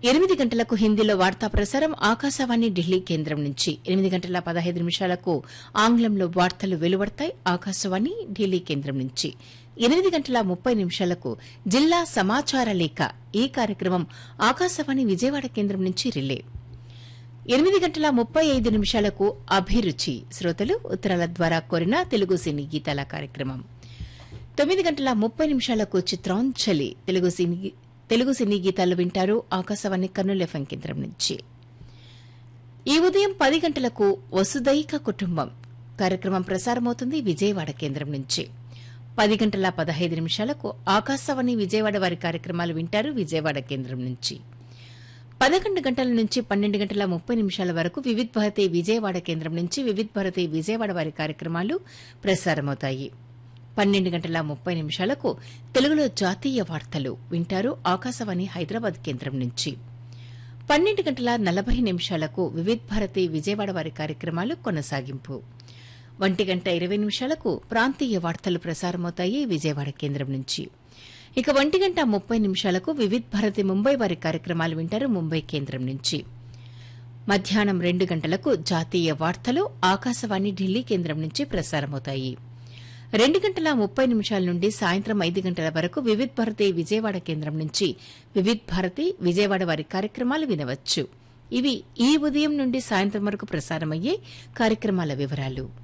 ఎనిమిది గంటలకు హిందీలో వార్తా ప్రసారం ఆకాశవాణి ఢిల్లీ కేంద్రం నుంచి ఎనిమిది గంటల పదహైదు నిమిషాలకు ఆంగ్లంలో వార్తలు వెలువడతాయి ఆకాశవాణి ఢిల్లీ కేంద్రం నుంచి ఎనిమిది గంటల ముప్పై నిమిషాలకు జిల్లా సమాచార లేఖ ఈ కార్యక్రమం ఆకాశవాణి విజయవాడ కేంద్రం నుంచి రిలే ఎనిమిది గంటల ముప్పై ఐదు నిమిషాలకు అభిరుచి శ్రోతలు ఉత్తరాల ద్వారా కోరిన తెలుగు సినీ గీతాల కార్యక్రమం తొమ్మిది గంటల ముప్పై నిమిషాలకు చిత్రాంజలి తెలుగు సినీ తెలుగు సినీ గీతాలు వింటారు ఆకాశవాణి కర్నూలు ఎఫ్ఎం కేంద్రం నుంచి ఈ ఉదయం పది గంటలకు వసుదైక కుటుంబం కార్యక్రమం ప్రసారమవుతుంది విజయవాడ కేంద్రం నుంచి పది గంటల పదహైదు నిమిషాలకు ఆకాశవాణి విజయవాడ వారి కార్యక్రమాలు వింటారు విజయవాడ కేంద్రం నుంచి పదకొండు గంటల నుంచి పన్నెండు గంటల ముప్పై నిమిషాల వరకు వివిధ్ భారతి విజయవాడ కేంద్రం నుంచి వివిధ్ భారతి విజయవాడ వారి కార్యక్రమాలు ప్రసారమవుతాయి పన్నెండు గంటల ముప్పై నిమిషాలకు తెలుగులో జాతీయ వార్తలు వింటారు ఆకాశవాణి హైదరాబాద్ కేంద్రం నుంచి పన్నెండు గంటల నలభై నిమిషాలకు వివిధ్ భారతి విజయవాడ వారి కార్యక్రమాలు కొనసాగింపు ఒంటి గంట ఇరవై నిమిషాలకు ప్రాంతీయ వార్తలు ప్రసారమవుతాయి విజయవాడ కేంద్రం నుంచి ఇక ఒంటి గంట ముప్పై నిమిషాలకు వివిధ్ భారతి ముంబై వారి కార్యక్రమాలు వింటారు ముంబై కేంద్రం నుంచి మధ్యాహ్నం రెండు గంటలకు జాతీయ వార్తలు ఆకాశవాణి ఢిల్లీ కేంద్రం నుంచి ప్రసారమవుతాయి రెండు గంటల ముప్పై నిమిషాల నుండి సాయంత్రం ఐదు గంటల వరకు వివిధ్ భారతి విజయవాడ కేంద్రం నుంచి వివిధ్ భారతి విజయవాడ వారి కార్యక్రమాలు వినవచ్చు ఇవి ఈ ఉదయం నుండి సాయంత్రం వరకు ప్రసారమయ్యే కార్యక్రమాల వివరాలు